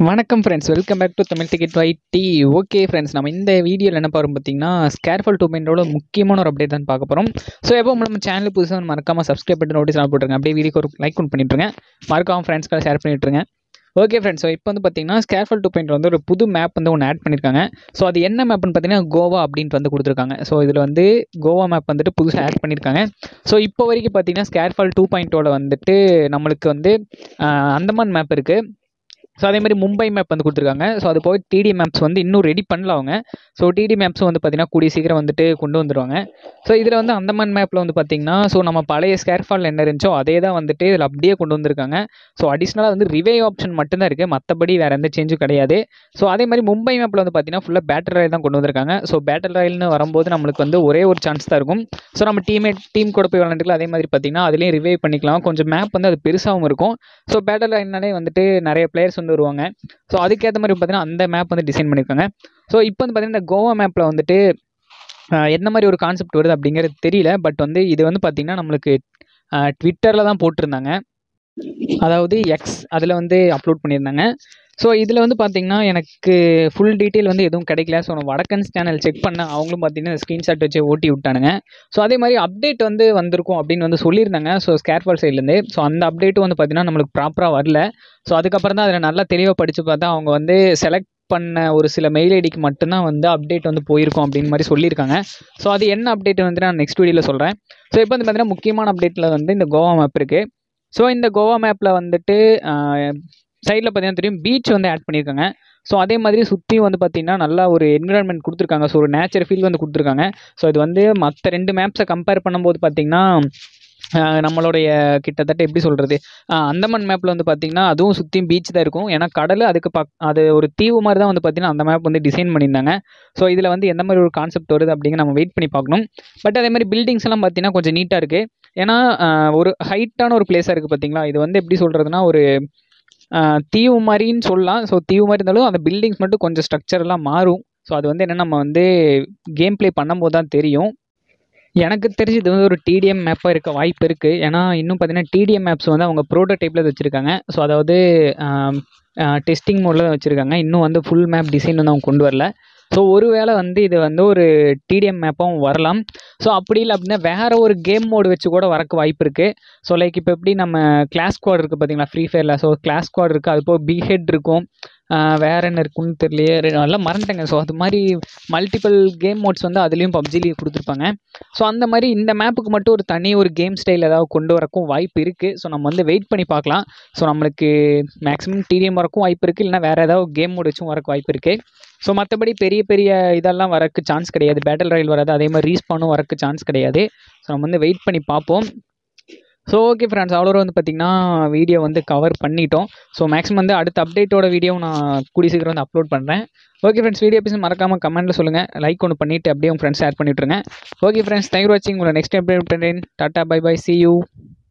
வணக்கம் friends welcome back to Tamil ticket T okay friends நம்ம இந்த வீடியோவில் என்ன பார்க்கும் பார்த்தீங்கன்னா ஸ்கேர்ஃபால் டூ மைண்டோட முக்கியமான ஒரு அப்டேட் தான் பார்க்க போகிறோம் ஸோ எப்போ நம்ம சேனல் புதுசாக மறக்காமல் சப்ஸ்கிரைப் பண்ணி நோட்டீஸ் நான் போட்டுருங்க அப்படியே வீடியோக்கு ஒரு லைக் ஒன்று பண்ணிட்டுருங்க மறக்காமல் ஃப்ரெண்ட்ஸ்க்காக ஷேர் பண்ணிட்டுருங்க ஓகே ஃப்ரெண்ட்ஸ் ஸோ இப்போ வந்து பார்த்தீங்கன்னா ஸ்கேர்ஃபால் டூ பாயிண்ட் வந்து ஒரு புது மேப் வந்து ஒன்று ஆட் பண்ணியிருக்காங்க ஸோ அது என்ன மேப்னு பார்த்தீங்கன்னா கோவா அப்படின்ட்டு வந்து கொடுத்துருக்காங்க ஸோ இதில் வந்து கோவா மேப் வந்துட்டு புதுசாக ஆட் பண்ணியிருக்காங்க ஸோ இப்போ வரைக்கும் பார்த்தீங்கன்னா ஸ்கேர்ஃபால் டூ பாயிண்ட்டோட வந்துட்டு நம்மளுக்கு வந்து ஆஹ், அந்தமான் மேப் இருக்குது ஸோ அதே மாதிரி மும்பை மேப் வந்து கொடுத்துருக்காங்க ஸோ அது போய் டிடி மேப்ஸ் வந்து இன்னும் ரெடி பண்ணல அவங்க ஸோ டிடி மேப்ஸும் வந்து பார்த்தீங்கன்னா கூடிய சீக்கிரம் வந்துட்டு கொண்டு வந்துடுவாங்க ஸோ இதில் வந்து அந்தமான் மேப்பில் வந்து பார்த்தீங்கன்னா ஸோ நம்ம பழைய ஸ்கேர்ஃபால் என்ன இருந்துச்சோ அதே தான் வந்துட்டு இதில் அப்படியே கொண்டு வந்திருக்காங்க ஸோ அடிஷ்னலாக வந்து ரிவே ஆப்ஷன் மட்டும்தான் இருக்குது மற்றபடி வேறு எந்த சேஞ்சும் கிடையாது ஸோ அதே மாதிரி மும்பை மேப்பில் வந்து பார்த்தீங்கன்னா ஃபுல்லாக பேட்டல் ராயல் தான் கொண்டு வந்திருக்காங்க ஸோ பேட்டல் ராயல்னு வரும்போது நம்மளுக்கு வந்து ஒரே ஒரு சான்ஸ் தான் இருக்கும் ஸோ நம்ம டீமே டீம் கூட போய் விளாண்டுக்கலாம் அதே மாதிரி பார்த்தீங்கன்னா அதுலேயும் ரிவே பண்ணிக்கலாம் கொஞ்சம் மேப் வந்து அது பெருசாகவும் இருக்கும் ஸோ பேட்டல் ராயல்னாலே வந்துட்டு நிறைய பிளேயர்ஸ் வந்து வருவாங்க ஸோ அதுக்கேற்ற மாதிரி பார்த்தீங்கன்னா அந்த மேப் வந்து டிசைன் பண்ணியிருக்காங்க ஸோ இப்போ வந்து பார்த்தீங்கன்னா இந்த கோவா மேப்பில் வந்துட்டு ஆஹ், என்ன மாதிரி ஒரு கான்செப்ட் வருது அப்படிங்கிறது தெரியல பட் வந்து இது வந்து பார்த்திங்கன்னா நம்மளுக்கு ட்விட்டரில் தான் போட்டிருந்தாங்க அதாவது எக்ஸ் அதில் வந்து அப்லோட் பண்ணியிருந்தாங்க ஸோ இதில் வந்து பார்த்தீங்கன்னா எனக்கு ஃபுல் டீட்டெயில் வந்து எதுவும் கிடைக்கல ஸோ நான் வடக்கன்ஸ் சேனல் செக் பண்ணேன் அவங்களும் பார்த்தீங்கன்னா ஸ்க்ரீன்ஷாட் வச்சு ஓட்டி விட்டானுங்க ஸோ அதே மாதிரி அப்டேட் வந்து வந்திருக்கும் அப்படின்னு வந்து சொல்லியிருந்தாங்க ஸோ ஸ்கேர்ஃபால் சைட்லேருந்து ஸோ அந்த அப்டேட்டும் வந்து பார்த்தீங்கன்னா நம்மளுக்கு ப்ராப்பராக வரல ஸோ அதுக்கப்புறம் தான் அதில் நல்லா தெளிவாக படித்து பார்த்தா அவங்க வந்து செலக்ட் பண்ண ஒரு சில மெயில் ஐடிக்கு மட்டும்தான் வந்து அப்டேட் வந்து போயிருக்கும் அப்படின்னு மாதிரி சொல்லியிருக்காங்க ஸோ அது என்ன அப்டேட் வந்து நான் நெக்ஸ்ட் வீடியோவில் சொல்கிறேன் ஸோ இப்போ வந்து பார்த்தீங்கன்னா முக்கியமான அப்டேட்டில் வந்து இந்த கோவா மேப் இருக்குது ஸோ இந்த கோவா மேப்பில் வந்துட்டு சைடில் பார்த்தீங்கன்னா தெரியும் பீச் வந்து ஆட் பண்ணியிருக்காங்க ஸோ அதே மாதிரி சுற்றியும் வந்து பார்த்தீங்கன்னா நல்லா ஒரு என்விரான்மெண்ட் கொடுத்துருக்காங்க ஸோ ஒரு நேச்சர் ஃபீல் வந்து கொடுத்துருக்காங்க ஸோ இது வந்து மற்ற ரெண்டு மேப்ஸை கம்பேர் பண்ணும்போது பார்த்தீங்கன்னா ஆஹ் நம்மளுடைய கிட்டத்தட்ட எப்படி சொல்கிறது அந்தமான் மேப்பில் வந்து பார்த்திங்கன்னா அதுவும் சுற்றியும் பீச் தான் இருக்கும் ஏன்னா கடல் அதுக்கு பக் அது ஒரு தீவு மாதிரி தான் வந்து பார்த்திங்கன்னா அந்த மேப் வந்து டிசைன் பண்ணியிருந்தாங்க ஸோ இதில் வந்து எந்த மாதிரி ஒரு கான்செப்ட் வருது அப்படிங்க நம்ம வெயிட் பண்ணி பார்க்கணும் பட் அதே மாதிரி பில்டிங்ஸ் எல்லாம் பார்த்தீங்கன்னா கொஞ்சம் நீட்டாக இருக்குது ஏன்னா ஆஹ் ஒரு ஹைட்டான ஒரு பிளேஸாக இருக்குது பார்த்தீங்களா இது வந்து எப்படி சொல்கிறதுனா ஒரு ஆஹ் தீவு மாதிரின்னு சொல்லலாம் ஸோ தீவு மாதிரி இருந்தாலும் அந்த பில்டிங்ஸ் மட்டும் கொஞ்சம் ஸ்ட்ரக்சர்லாம் மாறும் ஸோ அது வந்து என்ன நம்ம வந்து கேம் ப்ளே பண்ணும்போது தான் தெரியும் எனக்கு தெரிஞ்சு இது வந்து ஒரு டிடிஎம் மேப்பாக இருக்க வாய்ப்பு இருக்குது ஏன்னா இன்னும் பார்த்தீங்கன்னா டிடிஎம் மேப்ஸ் வந்து அவங்க ப்ரோட்டோடைப்பில் வச்சுருக்காங்க ஸோ அதாவது டெஸ்டிங் மோடில் தான் வச்சுருக்காங்க இன்னும் வந்து ஃபுல் மேப் டிசைன் வந்து அவங்க கொண்டு வரல ஸோ ஒருவேளை வந்து இது வந்து ஒரு டிடிஎம் மேப்பாகவும் வரலாம் ஸோ அப்படி இல்லை அப்படின்னா வேறு ஒரு கேம் மோடு வச்சு கூட வரக்கு வாய்ப்பு இருக்குது ஸோ லைக் இப்போ எப்படி நம்ம கிளாஸ் ஸ்குவாட் இருக்குது பார்த்தீங்களா ஃப்ரீ ஃபயரில் ஸோ கிளாஸ் ஸ்குவாட் இருக்குது அது போக பிக் ஹெட் இருக்கும் ஆஹ் வேற என்ன இருக்குன்னு தெரியலையே ரெ- நல்லா மறந்துட்டேங்க ஸோ அது மாதிரி மல்டிபிள் கேம் மோட்ஸ் வந்து அதுலேயும் பப்ஜிலையும் கொடுத்துருப்பாங்க ஸோ அந்த மாதிரி இந்த மேப்புக்கு மட்டும் ஒரு தனி ஒரு கேம் ஸ்டைல் ஏதாவது கொண்டு வரக்கும் வாய்ப்பு இருக்குது ஸோ நம்ம வந்து வெயிட் பண்ணி பார்க்கலாம் ஸோ நம்மளுக்கு மேக்ஸிமம் டிடிஎம் வரக்கும் வாய்ப்பு இருக்குது இல்லைனா வேறு ஏதாவது கேம் மோட் வச்சும் வரக்கு வாய்ப்பு இருக்குது ஸோ மற்றபடி பெரிய பெரிய இதெல்லாம் வரக்கு சான்ஸ் கிடையாது பேட்டில் ராயல் வராது அதே மாதிரி ரீஸ்பானும் வரக்கு சான்ஸ் கிடையாது ஸோ நம்ம வந்து வெயிட் பண்ணி பார்ப்போம் ஸோ ஓகே ஃப்ரெண்ட்ஸ் அவ்வளோ வந்து பார்த்திங்கன்னா வீடியோ வந்து கவர் பண்ணிட்டோம் ஸோ மேக்ஸிமம் வந்து அடுத்த அப்டேட்டோட வீடியோ நான் கூடிய சீக்கிரம் வந்து அப்லோட் பண்ணுறேன் ஓகே ஃப்ரெண்ட்ஸ் வீடியோ பீஸ் மறக்காமல் கமெண்ட்டில் சொல்லுங்கள் லைக் ஒன்று பண்ணிவிட்டு அப்படியே உங்கள் ஃப்ரெண்ட்ஸ் ஷேர் பண்ணிவிட்ருங்க ஓகே ஃப்ரெண்ட்ஸ் தேங்க் வாட்சிங் உங்களை நெக்ஸ்ட் அப்டேட் பண்ணுறேன் tata bye bye see you